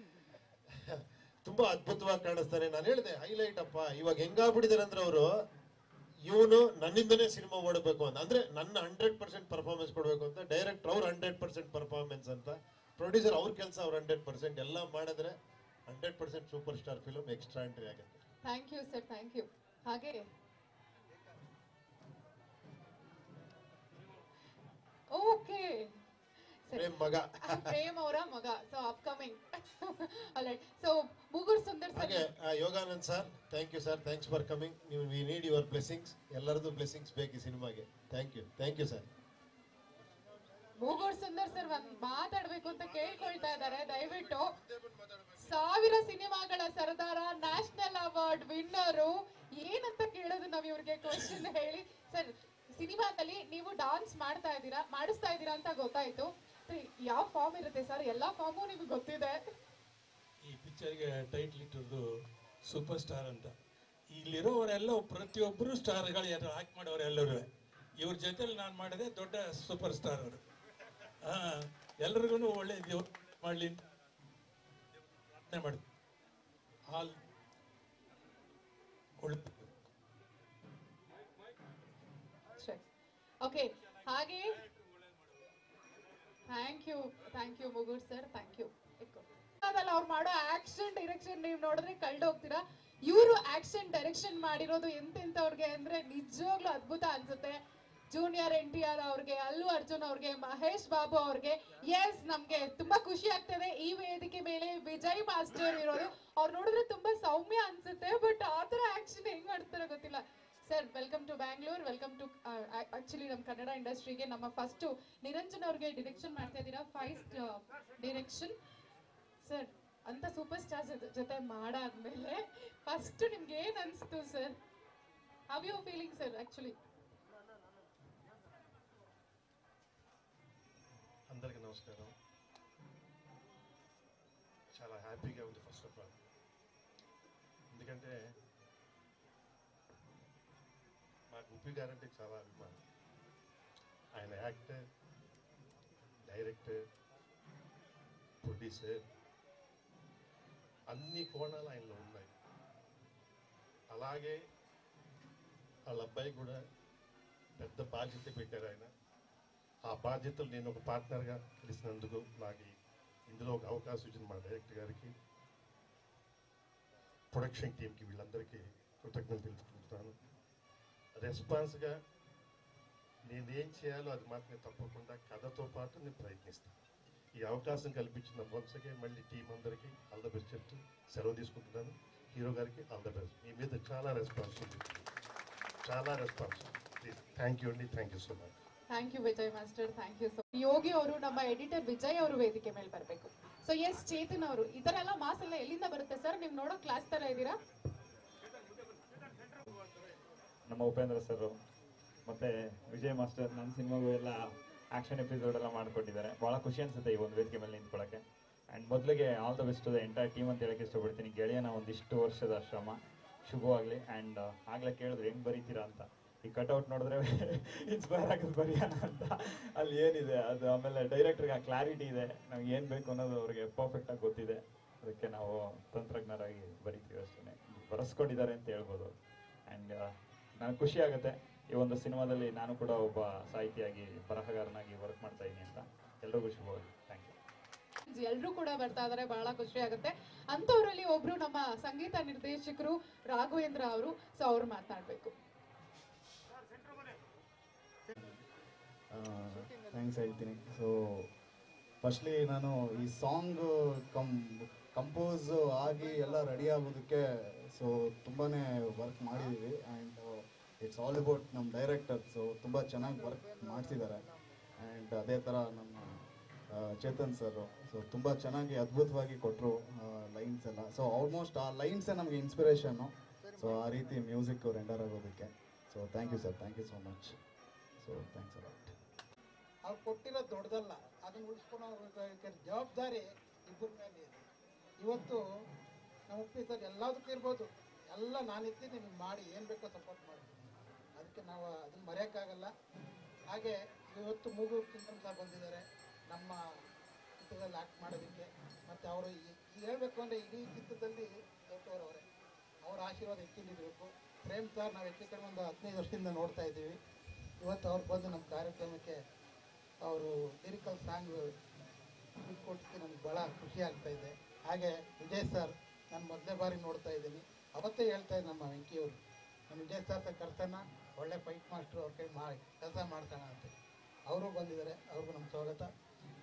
ತುಂಬಾ ಅದ್ಭುತವಾಗಿ ಕಾಣಿಸ್ತಾನೆ ನಾನು ಹೇಳಿದೆ ಹೈಲೈಟ್ ಅಪ್ಪ ಇವಾಗ ಹೆಂಗಾಗ್ಬಿಟ್ಟಿದ್ದಾರೆ ಅಂದ್ರೆ ಅವರು ಇವನು ನನ್ನಿಂದನೇ ಸಿನಿಮಾ ಓಡಬೇಕು ಅಂತ ಅಂದ್ರೆ ನನ್ನ ಹಂಡ್ರೆಡ್ ಪರ್ಸೆಂಟ್ ಪರ್ಫಾರ್ಮೆನ್ಸ್ ಕೊಡಬೇಕು ಅಂತ ಡೈರೆಕ್ಟರ್ ಅವ್ರ ಹಂಡ್ರೆಡ್ ಪರ್ಸೆಂಟ್ ಪರ್ಫಾರ್ಮೆನ್ಸ್ ಅಂತ ಪ್ರೊಡ್ಯೂಸರ್ ಅವ್ರ ಕೆಲಸ ಅವ್ರ ಹಂಡ್ರೆಡ್ ಪರ್ಸೆಂಟ್ ಎಲ್ಲ ಮಾಡಿದ್ರೆ hundred percent super star film extra entry ಆಗುತ್ತೆ
thank you sir thank you ಹಾಗೆ ಓಕೆ
ಪ್ರೇಮ್ ಮಗ
ಪ್ರೇಮ್ ಅವರ ಮಗ ಸೊ ಅಪ್ಕಮಿಂಗ್ ಅಲೈಟ್ ಸೊ ಮುಗುರ್ ಸುಂದರ್ ಸರ್
ಹಾಗೆ ಆ, Yoganand sir thank you sir thanks for coming ನೀವು ವಿ ನೀಡ್ ಯುವರ್ ಬ್ಲೆಸ್ಸಿಂಗ್ಸ್ ಎಲ್ಲರದ್ದು ಬ್ಲೆಸ್ಸಿಂಗ್ಸ್ ಬೇಕು ಈ ಸಿನಿಮಾಗೆ thank you thank you sir
Mugur Sundar sir ಒಂದ್ ಮಾತಾಡ್ಬೇಕು ಅಂತ ಕೇಳ್ಕೊಳ್ತಾ ಇದ್ದಾರೆ ದಯವಿಟ್ಟು ಸಾವಿರ ಸಿನಿಮಾಗಳ ಸರದಾರ ನ್ಯಾಷನಲ್ ಅವಾರ್ಡ್ ವಿನ್ನರು ಏನಂತ ಕೇಳೋದು ನಾವ್ ಇವ್ರಿಗೆ ಕ್ವಶನ್ ಹೇಳಿ ಸರ್ ಸಿನಿಮಾದಲ್ಲಿ ನೀವು ಡಾನ್ಸ್ ಮಾಡ್ತಾ ಇದ್ದೀರಾ ಮಾಡಿಸ್ತಾ ಇದ್ದೀರಾ ಅಂತ ಗೊತ್ತಾಯ್ತು ಯಾವ ಫಾರ್ಮ್ ಇರುತ್ತೆ ಸರ್ ಎಲ್ಲಾ ಫಾರ್ಮು ನಿಮ್ಗೆ ಗೊತ್ತಿದೆ
ಈ ಪಿಕ್ಚರ್ಗೆ ಟೈಟ್ಲ್ ಇಟ್ಟಿರೋದು ಸೂಪರ್ ಸ್ಟಾರ್ ಅಂತ ಇಲ್ಲಿರೋರೆಲ್ಲ ಪ್ರತಿಯೊಬ್ಬರು ಸ್ಟಾರ್ಗಳು ಯಾರು ಆಕ್ಟ್ ಮಾಡೋರು ಎಲ್ಲರೂ ಇವ್ರ ಜೊತೆಲಿ ನಾನು ಮಾಡಿದೆ ದೊಡ್ಡ ಸೂಪರ್ ಸ್ಟಾರ್ ಅವರು ಎಲ್ರಿಗೂ ಒಳ್ಳೆ ದೇವ್ರು ಮಾಡಲಿ ಅಂತ ಪ್ರಾರ್ಥನೆ ಮಾಡಿದೆ ಹಾಲ್ ಒಳ್ಳೆ
ಓಕೆ ಹಾಗೆ thank you thank you Mugur sir thank you ಅವ್ರು ಮಾಡೋ ಆಕ್ಷನ್ ಡೈರೆಕ್ಷನ್ ನೀವು ನೋಡಿದ್ರೆ ಕಳ್ದು ಹೋಗ್ತೀರಾ ಇವರು ಆಕ್ಷನ್ ಡೈರೆಕ್ಷನ್ ಮಾಡಿರೋದು ಎಂತೆಂತವ್ರಿಗೆ ಅಂದ್ರೆ ನಿಜವಾಗ್ಲೂ ಅದ್ಭುತ ಅನ್ಸುತ್ತೆ ಜೂನಿಯರ್ ಎನ್ ಟಿ ಆರ್ ಅವ್ರಿಗೆ ಅಲ್ಲು ಅರ್ಜುನ್ ಅವ್ರಿಗೆ ಮಹೇಶ್ ಬಾಬು ಅವ್ರಿಗೆ ಎಸ್ ನಮ್ಗೆ ತುಂಬಾ ಖುಷಿ ಆಗ್ತದೆ ಈ ವೇದಿಕೆ ಮೇಲೆ ವಿಜಯ್ ಮಾಸ್ಟರ್ ಇರೋದು ಅವ್ರು ನೋಡಿದ್ರೆ ತುಂಬಾ ಸೌಮ್ಯ ಅನ್ಸುತ್ತೆ ಬಟ್ ಆ ತರ ಆಕ್ಷನ್ ಹೆಂಗ್ ಮಾಡ್ತಾರೋ ಗೊತ್ತಿಲ್ಲ sir welcome to Bangalore welcome to actually ನಮ್ಮ ಕನ್ನಡ ಇಂಡಸ್ಟ್ರಿಗೆ ನಮ್ಮ ಫಸ್ಟ್ ನಿರಂಜನ್ ಅವ್ರಿಗೆ ಡಿರೆಕ್ಷನ್ ಮಾಡ್ತಾ ಇದ್ದೀರಾ ಫೈಸ್ಟ್ ಡಿರೆಕ್ಷನ್ ಸರ್ ಅಂತ ಸೂಪರ್ ಸ್ಟಾರ್ಸ್ ಜೊತೆ ಮಾಡಾದ್ಮೇಲೆ ಫಸ್ಟ್ ನಿಮ್ಗೆ ಏನ್ ಅನ್ಸ್ತು sir have you feeling sir actually
అందరికీ నమస్కారం చాలా హ్యాపీగా ఉంది ఫస్ట్ ఆఫ్ ఆల్ ఎందుకంటే మాకు ఉప్పి గారంటే చాలా అభిమానం ఆయన యాక్టర్ డైరెక్టర్ ప్రొడ్యూసర్ అన్ని కోణాలు ఆయనలో ఉన్నాయి అలాగే వాళ్ళ అబ్బాయి కూడా పెద్ద బాధ్యత పెట్టారు ఆయన ఆ బాధ్యతలు నేను ఒక పార్ట్నర్గా కలిసినందుకు నాకు ఈ- ఇందులో ఒక అవకాశం ఇచ్చిన మా డైరెక్టర్ గారికి ప్రొడక్షన్ టీంకి వీళ్ళందరికీ కృతజ్ఞతలు తెలుపుకుంటున్నాను రెస్పాన్స్గా నేనేం చేయాలో అది మాత్రమే తప్పకుండా కథతో పాటు నేను ప్రయత్నిస్తాను ఈ అవకాశం కల్పించిన వంశకే మళ్ళీ టీం అందరికీ ఆల్ ద బెస్ట్ చెప్తూ సెలవు తీసుకుంటున్నాను హీరో గారికి ఆల్ ద బెస్ట్ మీ మీద చాలా రెస్పాన్స్ ఉంది చాలా రెస్పాన్స్ ప్లీజ్ థ్యాంక్ యూ అండి thank you so much
thank you Vijay master thank you so Yogi ಅವರು ನಮ್ಮ ಎಡಿಟರ್ ವಿಜಯ್ ಅವರು ವೇದಿಕೆ ಮೇಲೆ ಬರಬೇಕು ಸೊ ಎಸ್ ಚೇತನ್ ಅವರು ಈ ತರ ಎಲ್ಲ ಮಾಸ್ ಎಲ್ಲ ಎಲ್ಲಿಂದ ಬರುತ್ತೆ ಸರ್ ನೀವು ನೋಡೋ ಕ್ಲಾಸ್ ತರ ಇದ್ದೀರಾ
ನಮ್ಮ ಉಪೇಂದ್ರ ಸರ್ ಮತ್ತೆ ವಿಜಯ್ ಮಾಸ್ಟರ್ ನನ್ನ ಸಿನಿಮಾಗೂ ಎಲ್ಲ ಆಕ್ಷನ್ ಎಪಿಸೋಡ್ ಎಲ್ಲ ಮಾಡ್ಕೊಟ್ಟಿದ್ದಾರೆ ಬಹಳ ಖುಷಿ ಅನ್ಸುತ್ತೆ ಈ ಒಂದು ವೇದಿಕೆ ಮೇಲೆ ನಿಂತ್ಕೊಳ್ಳೋಕೆ ಆ್ಯಂಡ್ ಮೊದಲಿಗೆ all the best entire team ಅಂತ ಹೇಳಕ್ಕೆ ಇಷ್ಟಪಡ್ತೀನಿ ಗೆಳೆಯನ ಒಂದಿಷ್ಟು ವರ್ಷದ ಶ್ರಮ ಶುಭವಾಗಲಿ ಆ್ಯಂಡ್ ಆಗಲೇ ಕೇಳಿದ್ರು ಹೆಂಗ್ ಬರೀತೀರಾ ಅಂತ ಈ ಕಟ್ಔಟ್ ನೋಡಿದ್ರೆ ಇನ್ಸ್ಪೈರ್ ಆಗೋದು ಬರೆಯೋಣ ಅಂತ ಅಲ್ಲಿ ಏನಿದೆ ಅದು ಆಮೇಲೆ ಡೈರೆಕ್ಟರ್ಗೆ ಆ ಕ್ಲಾರಿಟಿ ಇದೆ ನಮ್ಗೆ ಏನು ಬೇಕು ಅನ್ನೋದು ಅವ್ರಿಗೆ ಪರ್ಫೆಕ್ಟಾಗಿ ಗೊತ್ತಿದೆ ಅದಕ್ಕೆ ನಾವು ತಂತ್ರಜ್ಞರಾಗಿ ಬರಿತೀವಿ ಅಷ್ಟೇ ಬರೆಸ್ಕೊಂಡಿದ್ದಾರೆ ಅಂತ ಹೇಳ್ಬೋದು ಆ್ಯಂಡ್ ನನಗೆ ಖುಷಿ ಆಗುತ್ತೆ ಈ ಒಂದು ಸಿನಿಮಾದಲ್ಲಿ ನಾನು ಕೂಡ ಒಬ್ಬ ಸಾಹಿತಿಯಾಗಿ ಬರಹಗಾರನಾಗಿ ವರ್ಕ್ ಮಾಡ್ತಾ ಇದ್ದೀನಿ ಅಂತ ಎಲ್ರಿಗೂ ಶುಭವಾಗಿ ಥ್ಯಾಂಕ್ ಯು
ಎಲ್ರೂ ಕೂಡ ಬರ್ತಾ ಇದಾರೆ ಬಹಳ ಖುಷಿ ಆಗುತ್ತೆ ಅಂತವರಲ್ಲಿ ಒಬ್ರು ನಮ್ಮ ಸಂಗೀತ ನಿರ್ದೇಶಕರು ರಾಘವೇಂದ್ರ ಅವರು ಸೊ ಅವ್ರು ಮಾತನಾಡ್ಬೇಕು
ಥ್ಯಾಂಕ್ಸ್ ಹೇಳ್ತೀನಿ ಸೊ ಫಸ್ಟ್ಲಿ ನಾನು ಈ ಸಾಂಗ್ ಕಂ ಕಂಪೋಸ್ ಆಗಿ ಎಲ್ಲ ರೆಡಿ ಆಗೋದಕ್ಕೆ ಸೊ ತುಂಬಾ ವರ್ಕ್ ಮಾಡಿದ್ದೀವಿ ಆ್ಯಂಡ್ ಇಟ್ಸ್ ಆಲ್ ಅಬೌಟ್ ನಮ್ಮ ಡೈರೆಕ್ಟರ್ ಸೊ ತುಂಬ ಚೆನ್ನಾಗಿ ವರ್ಕ್ ಮಾಡಿಸಿದ್ದಾರೆ ಆ್ಯಂಡ್ ಅದೇ ಥರ ನಮ್ಮ ಆ, ಚೇತನ್ ಸರ್ ಸೊ ತುಂಬ ಚೆನ್ನಾಗಿ ಅದ್ಭುತವಾಗಿ ಕೊಟ್ಟರು ಲೈನ್ಸ್ ಎಲ್ಲ ಸೊ ಆಲ್ಮೋಸ್ಟ್ ಆ ಲೈನ್ಸೇ ನಮಗೆ ಇನ್ಸ್ಪಿರೇಷನ್ನು ಸೊ ಆ ರೀತಿ ಮ್ಯೂಸಿಕ್ ರೆಂಡರ್ ಆಗೋದಕ್ಕೆ so thank you sir thank you so much so thanks a lot
ಅವ್ರು ಕೊಟ್ಟಿರೋದು ದೊಡ್ಡದಲ್ಲ ಅದನ್ನ ಉಳಿಸ್ಕೊಂಡು ಅವ್ರ ಜವಾಬ್ದಾರಿ ಇಬ್ಬರ ಮೇಲೆ ಇದೆ ಇವತ್ತು ನಮ್ಮ ಉಪ್ಪಿ ಸರ್ ಎಲ್ಲದಕ್ಕೂ ಇರ್ಬೋದು ಎಲ್ಲ ನಾನಿದ್ದೀನಿ ನೀವು ಮಾಡಿ ಏನು ಬೇಕೋ ಸಪೋರ್ಟ್ ಮಾಡಿ ಅದಕ್ಕೆ ನಾವು ಅದನ್ನ ಮರೆಯೋಕ್ಕಾಗಲ್ಲ ಹಾಗೆ ಇವತ್ತು ಮೂಗು ಚಿಂತನ್ ಸಹ ಬಂದಿದ್ದಾರೆ ನಮ್ಮ ಚಿತ್ರದಲ್ಲಿ ಆ್ಯಕ್ಟ್ ಮಾಡೋದಕ್ಕೆ ಮತ್ತು ಅವರು ಹೇಳಬೇಕು ಅಂದರೆ ಇಡೀ ಚಿತ್ರದಲ್ಲಿ ದೊಡ್ಡವರವರೇ ಅವರ ಆಶೀರ್ವಾದ ಹೆಚ್ಚಿನಿರಬೇಕು ಪ್ರೇಮ್ ಸರ್ ನಾವು ಹೆಚ್ಚು ಕಡಿಮೆ ಒಂದು ಹದಿನೈದು ವರ್ಷದಿಂದ ನೋಡ್ತಾ ಇದ್ದೀವಿ ಇವತ್ತು ಅವ್ರು ಬಂದು ನಮ್ಮ ಕಾರ್ಯಕ್ರಮಕ್ಕೆ ಅವರು ಲಿರಿಕಲ್ ಸಾಂಗ್ ಕೊಟ್ಟಿದ್ದು ನಮ್ಗೆ ಭಾಳ ಖುಷಿ ಆಗ್ತಾ ಇದೆ ಹಾಗೆ ವಿಜಯ್ ಸರ್ ನಾನು ಮೊದಲನೇ ಬಾರಿ ನೋಡ್ತಾ ಇದ್ದೀನಿ ಅವತ್ತೇ ಹೇಳ್ತಾ ಇದ್ದೆ ನಮ್ಮ ವೆಂಕಿಯವರು ನಮ್ಮ ವಿಜಯ್ ಸರ್ ಕರ್ಸೋಣ ಒಳ್ಳೆ ಫೈಟ್ ಮಾಸ್ಟ್ರು ಅವ್ರ ಕೈ ಮಾಡಿ ಕೆಲಸ ಮಾಡ್ತಾನೆ ಅಂತ ಅವರು ಬಂದಿದ್ದಾರೆ ಅವ್ರಿಗೂ ನಮ್ಮ ಸ್ವಾಗತ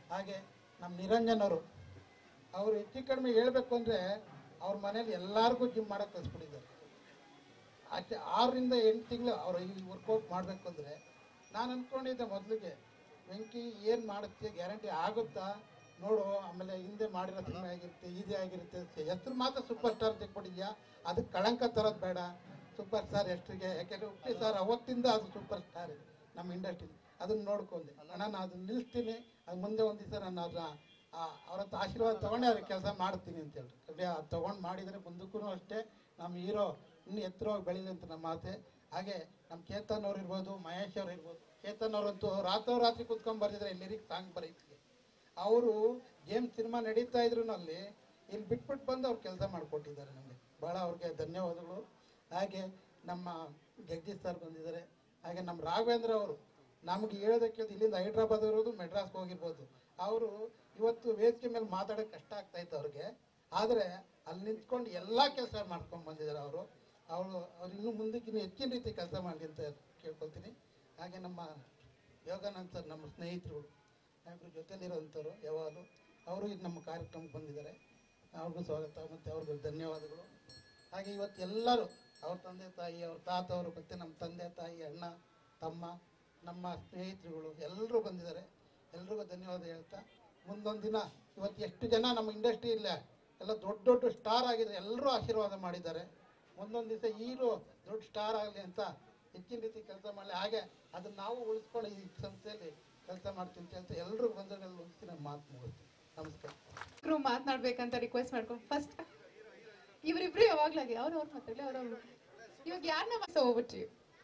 ಹಾಗೆ ನಮ್ಮ ನಿರಂಜನ್ ಅವರು ಅವರು ಹೆಚ್ಚು ಕಡಿಮೆ ಹೇಳಬೇಕು ಅಂದರೆ ಅವ್ರ ಮನೇಲಿ ಎಲ್ಲರಿಗೂ ಜಿಮ್ ಮಾಡೋಕ್ಕೆ ಕಲಿಸ್ಬಿಟ್ಟಿದ್ದಾರೆ ಆಚೆ ಆರರಿಂದ ಎಂಟು ತಿಂಗಳು ಅವರು ಈ ವರ್ಕೌಟ್ ಮಾಡಬೇಕು ಅಂದರೆ ನಾನು ಅಂದ್ಕೊಂಡಿದ್ದೆ ಮೊದಲಿಗೆ ವೆಂಕಿ ಏನು ಮಾಡುತ್ತೆ ಗ್ಯಾರಂಟಿ ಆಗುತ್ತಾ ನೋಡು ಆಮೇಲೆ ಹಿಂದೆ ಮಾಡಿರೋ ಸಿನಿಮಾ ಆಗಿರುತ್ತೆ ಈಸಿ ಆಗಿರುತ್ತೆ ಹೆಸರು ಮಾತ್ರ ಸೂಪರ್ ಸ್ಟಾರ್ ತೆಕ್ಕೊಟ್ಟಿದ್ಯಾ ಅದಕ್ಕೆ ಕಳಂಕ ತರೋದು ಬೇಡ ಸೂಪರ್ ಸ್ಟಾರ್ ಎಷ್ಟಿಗೆ ಯಾಕೆಂದರೆ ಉಪ್ಪಿ ಸರ್ ಅವತ್ತಿಂದ ಅದು ಸೂಪರ್ ಸ್ಟಾರ್ ನಮ್ಮ ಇಂಡಸ್ಟ್ರಿ ಅದನ್ನ ನೋಡ್ಕೊಂಡೆ ನಾನು ಅದನ್ನ ನಿಲ್ಲಿಸ್ತೀನಿ ಅದು ಮುಂದೆ ಒಂದು ದಿವಸ ನಾನು ಅದನ್ನ ಅವ್ರ ಹತ್ರ ಆಶೀರ್ವಾದ ತೊಗೊಂಡೆ ಅವ್ರಿಗೆ ಕೆಲಸ ಮಾಡ್ತೀನಿ ಅಂತ ಹೇಳಿ ಅದು ತೊಗೊಂಡು ಮಾಡಿದರೆ ಮುಂದಕ್ಕೂ ಅಷ್ಟೇ ನಮ್ಮ ಹೀರೋ ಇನ್ನೂ ಎತ್ತರವಾಗಿ ಬೆಳೀಲಿ ಅಂತ ನಮ್ಮ ಆಸೆ ಹಾಗೆ ನಮ್ಮ ಚೇತನ್ ಅವ್ರು ಇರ್ಬೋದು ಮಹೇಶ್ ಅವ್ರು ಇರ್ಬೋದು ಚೇತನ್ ಅವರಂತೂ ರಾತ್ರೋರಾತ್ರಿ ಕುತ್ಕೊಂಡ್ ಬರ್ತಿದ್ರೆ ಲಿರಿಕ್ ಸಾಂಗ್ ಬರೀತಿಗೆ ಅವರು ಗೇಮ್ ಸಿನಿಮಾ ನಡೀತಾ ಇದ್ರು ಅಲ್ಲಿ ಇಲ್ಲಿ ಬಿಟ್ಬಿಟ್ಟು ಬಂದು ಅವ್ರು ಕೆಲಸ ಮಾಡಿಕೊಟ್ಟಿದ್ದಾರೆ ನಮಗೆ ಭಾಳ ಅವ್ರಿಗೆ ಧನ್ಯವಾದಗಳು ಹಾಗೆ ನಮ್ಮ ಜಗದೀಶ್ ಸರ್ ಬಂದಿದ್ದಾರೆ ಹಾಗೆ ನಮ್ಮ ರಾಘವೇಂದ್ರ ಅವರು ನಮಗೆ ಹೇಳೋದಕ್ಕೆ ಇಲ್ಲಿಂದ ಹೈದ್ರಾಬಾದ್ ಇರೋದು ಮೆಡ್ರಾಸ್ಗೆ ಹೋಗಿರ್ಬೋದು ಅವರು ಇವತ್ತು ವೇದಿಕೆ ಮೇಲೆ ಮಾತಾಡೋಕೆ ಕಷ್ಟ ಆಗ್ತಾ ಇತ್ತು ಅವ್ರಿಗೆ ಆದರೆ ಅಲ್ಲಿ ನಿಂತ್ಕೊಂಡು ಎಲ್ಲ ಕೆಲಸ ಮಾಡ್ಕೊಂಡು ಬಂದಿದ್ದಾರೆ ಅವರು ಅವರು ಅವ್ರು ಇನ್ನೂ ಮುಂದಕ್ಕೆ ಇನ್ನೂ ಹೆಚ್ಚಿನ ರೀತಿ ಕೆಲಸ ಮಾಡಲಿ ಅಂತ ಕೇಳ್ಕೊತೀನಿ ಹಾಗೆ ನಮ್ಮ ಯೋಗಾನಂದ್ ಸರ್ ನಮ್ಮ ಸ್ನೇಹಿತರುಗಳು ನಾವಿಬ್ರು ಜೊತೆಲಿರೋಂಥವ್ರು ಯಾವಾಗಲೂ ಅವರು ಇದು ನಮ್ಮ ಕಾರ್ಯಕ್ರಮಕ್ಕೆ ಬಂದಿದ್ದಾರೆ ಅವ್ರಿಗೂ ಸ್ವಾಗತ ಮತ್ತು ಅವ್ರಿಗೂ ಧನ್ಯವಾದಗಳು ಹಾಗೆ ಇವತ್ತು ಎಲ್ಲರೂ ಅವ್ರ ತಂದೆ ತಾಯಿ ಅವ್ರ ತಾತವರು ಮತ್ತು ನಮ್ಮ ತಂದೆ ತಾಯಿ ಅಣ್ಣ ತಮ್ಮ ನಮ್ಮ ಸ್ನೇಹಿತರುಗಳು ಎಲ್ಲರೂ ಬಂದಿದ್ದಾರೆ ಎಲ್ರಿಗೂ ಧನ್ಯವಾದ ಹೇಳ್ತಾ ಮುಂದೊಂದು ದಿನ ಇವತ್ತು ಎಷ್ಟು ಜನ ನಮ್ಮ ಇಂಡಸ್ಟ್ರಿ ಇಲ್ಲ ಎಲ್ಲ ದೊಡ್ಡ ದೊಡ್ಡ ಸ್ಟಾರ್ ಆಗಿದ್ದಾರೆ ಎಲ್ಲರೂ ಆಶೀರ್ವಾದ ಮಾಡಿದ್ದಾರೆ ಮುಂದೊಂದು ದಿವಸ ಹೀರೋ ದೊಡ್ಡ ಸ್ಟಾರ್ ಆಗಲಿ ಅಂತ ಹೆಚ್ಚಿನ ರೀತಿ ಕೆಲಸ ಮಾಡಲಿ ಹಾಗೆ ಅದನ್ನ ನಾವು ಉಳಿಸ್ಕೊಂಡು ಈ ಸಂಸ್ಥೆಯಲ್ಲಿ ಕೆಲಸ ಮಾಡ್ತೀನಿ ಅಂತ ಹೇಳ್ತಾ ಎಲ್ಲರೂ ಬಂದವರೆಲ್ಲ ಉಳಿಸಿ ನಮ್ಮ ಮಾತು ಮುಗಿಸ್ತೀನಿ ನಮಸ್ಕಾರ
ಇಬ್ರು ಮಾತನಾಡ್ಬೇಕಂತ ರಿಕ್ವೆಸ್ಟ್ ಮಾಡ್ಕೊಂಡು ಫಸ್ಟ್ ಇವರಿಬ್ರು ಯಾವಾಗ್ಲಾಗಿ ಅವ್ರು ಅವ್ರು ಮಾತಾಡ್ಲಿ ಅವ್ರವ್ರು ಇವಾಗ ಯಾರನ್ನ ಹೋಗ್ಬಿಟ್ರಿ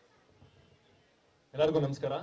ಎಲ್ಲರಿಗೂ ನಮಸ್ಕಾರ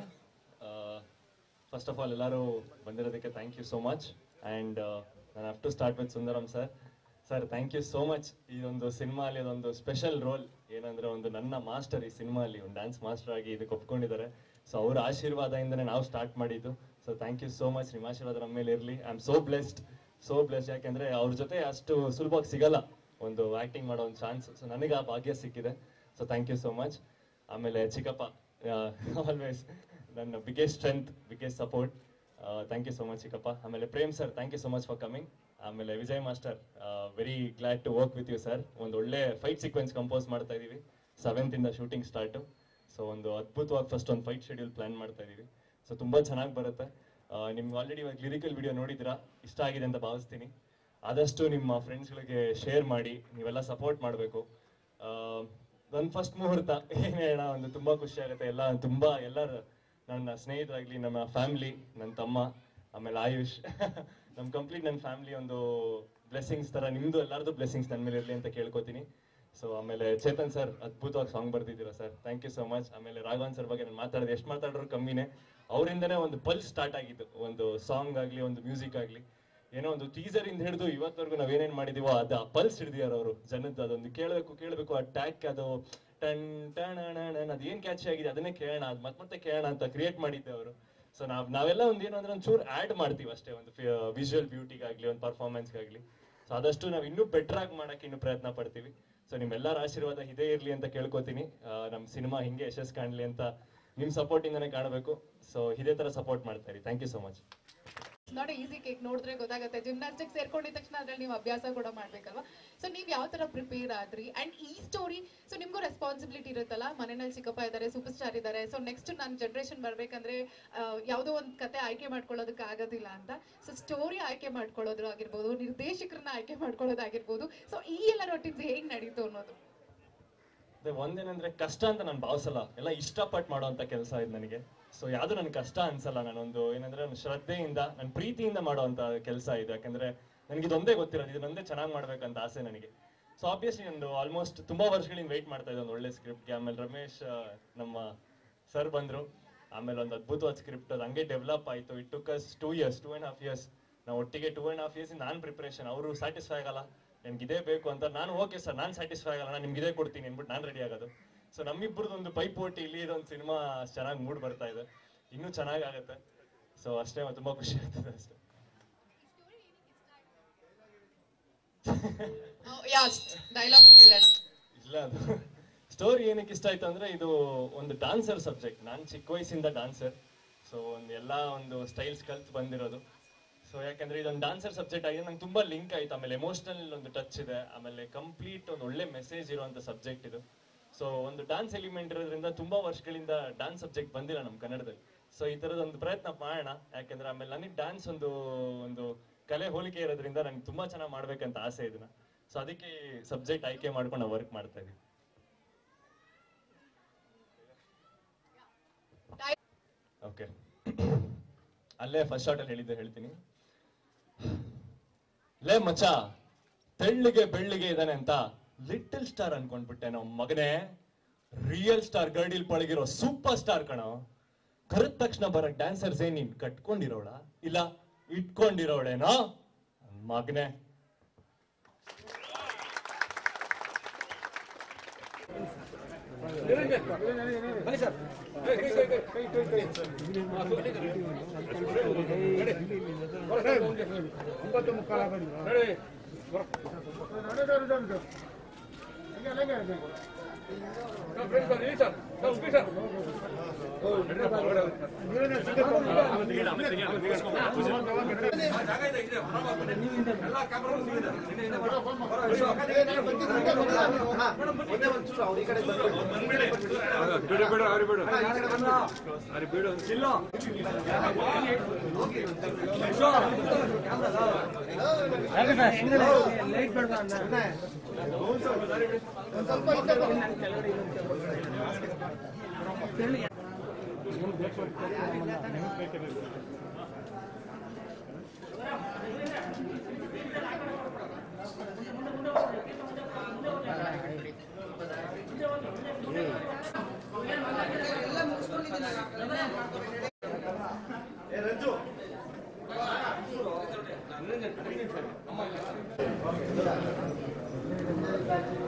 ಫಸ್ಟ್ ಆಫ್ ಆಲ್ ಎಲ್ಲರೂ ಬಂದಿರೋದಕ್ಕೆ thank you so much and ನಾನು have to start with Sundaram sir sir thank you so much ಇದೊಂದು ಸಿನಿಮಾ ಅಲ್ಲಿ ಅದೊಂದು ಸ್ಪೆಷಲ್ ರೋಲ್ ಏನಂದ್ರೆ ಒಂದು ನನ್ನ ಮಾಸ್ಟರ್ ಈ ಸಿನಿಮಾ ಅಲ್ಲಿ ಒಂದು ಡ್ಯಾನ್ಸ್ ಮಾಸ್ಟರ್ ಆಗಿ ಇದಕ್ಕೆ ಒಪ್ಕೊಂಡಿದ್ದಾರೆ ಸೊ ಅವ್ರ ಆಶೀರ್ವಾದದಿಂದನೇ ನಾವು ಸ್ಟಾರ್ಟ್ ಮಾಡಿದ್ದು so thank you so much ನಿಮ್ಮ ಆಶೀರ್ವಾದ ನಮ್ಮ ಮೇಲೆ ಇರಲಿ I am so blessed so blessed ಯಾಕೆಂದ್ರೆ ಅವ್ರ ಜೊತೆ ಅಷ್ಟು ಸುಲಭವಾಗಿ ಸಿಗಲ್ಲ ಒಂದು ಆಕ್ಟಿಂಗ್ ಮಾಡೋ ಒಂದು ಚಾನ್ಸ್ ಸೊ ನನಗೆ ಆ ಭಾಗ್ಯ ಸಿಕ್ಕಿದೆ so thank you so much ಆಮೇಲೆ ಚಿಕ್ಕಪ್ಪ ಆಲ್ವೇಸ್ ನನ್ನ biggest strength biggest support thank you so much ಚಿಕ್ಕಪ್ಪ ಆಮೇಲೆ Prem sir thank you so much for coming ಆಮೇಲೆ Vijay master very glad to work with you sir ಒಂದು ಒಳ್ಳೆ ಫೈಟ್ ಸೀಕ್ವೆನ್ಸ್ ಕಂಪೋಸ್ ಮಾಡ್ತಾ ಇದೀವಿ ಸೆವೆಂತ್ ಇಂದ ಶೂಟಿಂಗ್ ಸ್ಟಾರ್ಟ್ ಸೊ ಒಂದು ಅದ್ಭುತವಾಗಿ ಫಸ್ಟ್ ಒಂದು ಫೈಟ್ ಶೆಡ್ಯೂಲ್ ಪ್ಲಾನ್ ಮಾಡ್ತಾ ಇದೀವಿ ಸೊ ತುಂಬಾ ಚೆನ್ನಾಗಿ ಬರುತ್ತೆ ನಿಮ್ಗೆ ಆಲ್ರೆಡಿ ಇವಾಗ ಲಿರಿಕಲ್ ವಿಡಿಯೋ ನೋಡಿದಿರಾ ಇಷ್ಟ ಆಗಿದೆ ಅಂತ ಭಾವಿಸ್ತೀನಿ ಆದಷ್ಟು ನಿಮ್ಮ ಫ್ರೆಂಡ್ಸ್ಗಳಿಗೆ ಶೇರ್ ಮಾಡಿ ನೀವೆಲ್ಲ ಸಪೋರ್ಟ್ ಮಾಡಬೇಕು ನನ್ನ ಫಸ್ಟ್ ಮುಹೂರ್ತ ಏನ್ ಹೇಳೋಣ ಒಂದು ತುಂಬಾ ಖುಷಿ ಆಗುತ್ತೆ ಎಲ್ಲ ತುಂಬಾ ಎಲ್ಲರ ನನ್ನ ಸ್ನೇಹಿತರಾಗ್ಲಿ ನಮ್ಮ ಫ್ಯಾಮಿಲಿ ನನ್ನ ತಮ್ಮ ಆಮೇಲೆ ಆಯುಷ್ ನಮ್ಮ ಕಂಪ್ಲೀಟ್ ನನ್ನ ಫ್ಯಾಮಿಲಿ ಒಂದು ಬ್ಲೆಸ್ಸಿಂಗ್ಸ್ ತರ ನಿಮ್ದು ಎಲ್ಲರದು ಬ್ಲೆಸ್ಸಿಂಗ್ಸ್ ನನ್ನ ಮೇಲೆ ಇರಲಿ ಅಂತ ಕೇಳ್ಕೊತೀನಿ ಸೊ ಆಮೇಲೆ ಚೇತನ್ ಸರ್ ಅದ್ಭುತವಾಗಿ ಸಾಂಗ್ ಬರ್ದಿದ್ದೀರಾ sir thank you so much ಆಮೇಲೆ ರಾಘವನ್ ಸರ್ ಬಗ್ಗೆ ನಾನು ಮಾತಾಡಿದೆ ಎಷ್ಟು ಮಾತಾಡಿದ್ರು ಕಮ್ಮಿನೇ ಅವರಿಂದನೇ ಒಂದು ಪಲ್ಸ್ ಸ್ಟಾರ್ಟ್ ಆಗಿದ್ದು ಒಂದು ಸಾಂಗ್ ಆಗಲಿ ಒಂದು ಮ್ಯೂಸಿಕ್ ಆಗಲಿ ಏನೋ ಒಂದು ಟೀಸರ್ ಇಂದ ಹಿಡಿದು ಇವತ್ತವರೆಗೂ ನಾವೇನೇನ್ ಮಾಡಿದೀವೋ ಅದು ಆ ಪಲ್ಸ್ ಹಿಡಿದಿದ್ದಾರೆ ಅವರು ಜನದ್ದು ಅದೊಂದು ಕೇಳಬೇಕು ಕೇಳಬೇಕು ಆ ಟ್ಯಾಕ್ ಅದು ಟನ್ ಟಣ ಅದು ಏನ್ ಕ್ಯಾಚ್ ಆಗಿದೆ ಅದನ್ನೇ ಕೇಳೋಣ ಅದು ಮತ್ತೆ ಮತ್ತೆ ಕೇಳೋಣ ಅಂತ ಕ್ರಿಯೇಟ್ ಮಾಡಿದ್ದೆ ಅವರು ಸೊ ನಾವ್ ನಾವೆಲ್ಲ ಒಂದು ಏನು ಅಂದ್ರೆ ಒಂಚೂರು ಆಡ್ ಮಾಡ್ತೀವಿ ಅಷ್ಟೇ ಒಂದು ವಿಜುವಲ್ ಬ್ಯೂಟಿಗಾಗ್ಲಿ ಒಂದು ಪರ್ಫಾರ್ಮೆನ್ಸ್ಗಾಗ್ಲಿ ಸೊ ಆದಷ್ಟು ನಾವು ಇನ್ನೂ ಬೆಟರ್ ಆಗಿ ಮಾಡಕ್ಕೆ ಇನ್ನೂ ಪ್ರಯತ್ನ ಪಡ್ತೀವಿ ಸೊ ನಿಮ್ಮೆಲ್ಲರ ಆಶೀರ್ವಾದ ಇದೇ ಇರ್ಲಿ ಅಂತ ಕೇಳ್ಕೊತೀನಿ ಆ, ನಮ್ ಸಿನಿಮಾ ಹಿಂಗೆ ಯಶಸ್ ಕಾಣ್ಲಿ ಅಂತ ನಿಮ್ ಸಪೋರ್ಟ್ ಇಂದಾನೆ ಕಾಣಬೇಕು ಸೊ ಇದೇ ತರ ಸಪೋರ್ಟ್ ಮಾಡ್ತಾ ಇರಿ thank you so much
not easy cake ನೋಡಿದ್ರೆ ಗೊತ್ತಾಗುತ್ತೆ ಜಿಮ್ನಾಸ್ಟಿಕ್ ಸೇರ್ಕೊಂಡಿದ ತಕ್ಷಣ ಅದ್ರಲ್ಲಿ ನೀವು ಅಭ್ಯಾಸ ಕೂಡ ಮಾಡ್ಬೇಕಲ್ವಾ ಸೊ ನೀವು ಯಾವ ತರ ಪ್ರಿಪೇರ್ ಆದ್ರಿ ಅಂಡ್ ಈ ಸ್ಟೋರಿ ಸೊ ನಿಮ್ಗೂ ರೆಸ್ಪಾನ್ಸಿಬಿಲಿಟಿ ಇರುತ್ತಲ್ಲ ಮನೆಯಲ್ಲಿ ಚಿಕ್ಕಪ್ಪ ಇದ್ದಾರೆ ಸೂಪರ್ ಸ್ಟಾರ್ ಇದ್ದಾರೆ ಸೊ ನೆಕ್ಸ್ಟ್ ನನ್ನ ಜನರೇಷನ್ ಬರ್ಬೇಕಂದ್ರೆ ಆ, ಯಾವುದೋ ಒಂದು ಕತೆ ಆಯ್ಕೆ ಮಾಡ್ಕೊಳ್ಳೋದಕ್ಕೆ ಆಗೋದಿಲ್ಲ ಅಂತ ಸೊ ಸ್ಟೋರಿ ಆಯ್ಕೆ ಮಾಡ್ಕೊಳ್ಳೋದು ಆಗಿರ್ಬೋದು ನಿರ್ದೇಶಕರನ್ನ ಆಯ್ಕೆ ಮಾಡ್ಕೊಳ್ಳೋದಾಗಿರ್ಬೋದು ಸೊ ಈ ಎಲ್ಲ ರೊಟೀನ್ಸ್ ಹೇಗ್ ನಡೀತು ಅನ್ನೋದು
ಅದೇ ಒಂದೇನಂದ್ರೆ ಕಷ್ಟ ಅಂತ ನಾನು ಭಾವಿಸಲ್ಲ ಎಲ್ಲ ಇಷ್ಟಪಟ್ಟು ಮಾಡುವಂತ ಕೆಲಸ ಇದು ನನಗೆ ಸೊ ಯಾವ್ದು ನನ್ಗೆ ಕಷ್ಟ ಅನ್ಸಲ್ಲ ನಾನೊಂದು ಏನಂದ್ರೆ ನಾನು ಶ್ರದ್ಧೆಯಿಂದ ನನ್ನ ಪ್ರೀತಿಯಿಂದ ಮಾಡುವಂತ ಕೆಲಸ ಇದು ಯಾಕಂದ್ರೆ ನನಗೆ ಇದೊಂದೇ ಗೊತ್ತಿರೋದು ಇದೊಂದೇ ಚೆನ್ನಾಗಿ ಮಾಡ್ಬೇಕಂತ ಆಸೆ ನನಗೆ ಸೊ ಆಬ್ವಿಯಸ್ಲಿ ನಂದು ಆಲ್ಮೋಸ್ಟ್ ತುಂಬಾ ವರ್ಷಗಳಿಂದ ವೆಯ್ಟ್ ಮಾಡ್ತಾ ಇದ್ದೆ ಒಂದು ಒಳ್ಳೆ ಸ್ಕ್ರಿಪ್ಟ್ಗೆ ಆಮೇಲೆ ರಮೇಶ್ ಆ, ನಮ್ಮ ಸರ್ ಬಂದ್ರು ಆಮೇಲೆ ಒಂದು ಅದ್ಭುತವಾದ ಸ್ಕ್ರಿಪ್ಟ್ ಅದು ಹಂಗೆ ಡೆವಲಪ್ ಆಯ್ತು it took us two years two and half years ನಾವು ಒಟ್ಟಿಗೆ ಟೂ ಅಂಡ್ ಹಾಫ್ ಇಯರ್ಸ್ ನಾನು ಪ್ರಿಪರೇಷನ್ ಅವರು ಸ್ಯಾಟಿಸ್ಫೈ ಆಗಲ್ಲ ನನ್ಗೆ ಇದೇ ಬೇಕು ಅಂತ ನಾನು ಓಕೆ ಸರ್ ನಾನು ಸ್ಯಾಟಿಸ್ಫೈ ಆಗಲ್ಲ ನಾನು ನಿಮ್ಗೆ ಇದೇ ಕೊಡ್ತೀನಿ ಅಂದ್ಬಿಟ್ಟು ನಾನು ರೆಡಿ ಆಗೋದು ಸೊ ನಮ್ಮಿಬ್ಬರದ್ದು ಒಂದು ಪೈಪೋಟಿ ಇಲ್ಲಿ ಇದೊಂದು ಸಿನಿಮಾ ಚೆನ್ನಾಗಿ ಮೂಡ್ ಬರ್ತಾ ಇದೆ ಇನ್ನೂ ಚೆನ್ನಾಗಿ ಆಗುತ್ತೆ ಸೊ ಅಷ್ಟೇ ತುಂಬಾ ಖುಷಿ ಆಗ್ತದೆ ಅಷ್ಟೇ
ಡೈಲಾಗ್ ಕೇಳೋಣ
ಇಲ್ಲ ಅದು ಸ್ಟೋರಿ ಏನಕ್ಕೆ ಇಷ್ಟ ಆಯ್ತು ಅಂದ್ರೆ ಇದು ಒಂದು ಡಾನ್ಸರ್ ಸಬ್ಜೆಕ್ಟ್ ನಾನು ಚಿಕ್ಕ ವಯಸ್ಸಿಂದ ಡಾನ್ಸರ್ ಸೊ ಒಂದು ಎಲ್ಲ ಒಂದು ಸ್ಟೈಲ್ಸ್ ಕಲ್ತು ಬಂದಿರೋದು ಸೊ ಯಾಕಂದ್ರೆ ಇದೊಂದು ಡಾನ್ಸರ್ ಸಬ್ಜೆಕ್ಟ್ ಆಗಿದೆ ನಂಗೆ ತುಂಬಾ ಲಿಂಕ್ ಆಯ್ತು ಆಮೇಲೆ ಎಮೋಷನಲ್ ಒಂದು ಟಚ್ ಇದೆ ಆಮೇಲೆ ಕಂಪ್ಲೀಟ್ ಒಂದು ಒಳ್ಳೆ ಮೆಸೇಜ್ ಇರುವಂತ ಸಬ್ಜೆಕ್ಟ್ ಇದು ಸೊ ಒಂದು ಡಾನ್ಸ್ ಎಲಿಮೆಂಟ್ ಇರೋದ್ರಿಂದ ತುಂಬಾ ವರ್ಷಗಳಿಂದ ಡಾನ್ಸ್ ಸಬ್ಜೆಕ್ಟ್ ಬಂದಿಲ್ಲ ನಮ್ಮ ಕನ್ನಡದಲ್ಲಿ ಸೊ ಈ ತರದ ಒಂದು ಪ್ರಯತ್ನ ಮಾಡೋಣ ಯಾಕಂದ್ರೆ ಆಮೇಲೆ ನನಗೆ ಡಾನ್ಸ್ ಒಂದು ಒಂದು ಕಲೆ ಹೋಲಿಕೆ ಇರೋದ್ರಿಂದ ನನಗೆ ತುಂಬಾ ಚೆನ್ನಾಗಿ ಮಾಡ್ಬೇಕಂತ ಆಸೆ ಇದನ್ನ ಸೊ ಅದಕ್ಕೆ ಸಬ್ಜೆಕ್ಟ್ ಆಯ್ಕೆ ಮಾಡ್ಕೊಂಡು ವರ್ಕ್ ಮಾಡ್ತಾ ಇದೀವಿ ಓಕೆ ಅಲ್ಲೇ ಫಸ್ಟ್ ಶಾರ್ಟ್ ಅಲ್ಲಿ ಹೇಳಿದ್ದೆ ಹೇಳ್ತೀನಿ ಲೇ ಮಚ್ಚ ತೆಳ್ಳಿಗೆ ಬೆಳ್ಳಿಗೆ ಇದಾನೆ ಅಂತ ಲಿಟಲ್ ಸ್ಟಾರ್ ಅನ್ಕೊಂಡ್ಬಿಟ್ಟೆ ನಮ್ಮ ಮಗನೇ ರಿಯಲ್ ಸ್ಟಾರ್ ಗರ್ಡಿಲ್ ಪಳಗಿರೋ ಸೂಪರ್ ಸ್ಟಾರ್ ಕಣೋ ಕರೆದ ತಕ್ಷಣ ಬರೋ ಡ್ಯಾನ್ಸರ್ಸ್ ಏನ್ ನೀನ್ ಕಟ್ಕೊಂಡಿರೋಳ ಇಲ್ಲ ಇಟ್ಕೊಂಡಿರೋಳೇನೋ ನನ್ ಮಗನೇ
ಬನ್ನಿ ಸರ್ ಕೈ ಕೈ ಕೈ ಕೈ ಕೈ ಕೈ
ಒಂಬತ್ತು ಮುಕ್ಕಾಲ
ನಡಿ ಸರ್ ಸರ್ ಜಾಗ ಇದೆ ಇದೆ ಎಲ್ಲ ಕ್ಯಾಮ್ರಾ ಬಿಡು ಬಿಡು ಅವ್ರಿಗೆ ಬಿಡು ಅವ್ರಿಗೆ ಬಿಡು ಇಲ್ಲ
ರಂಜು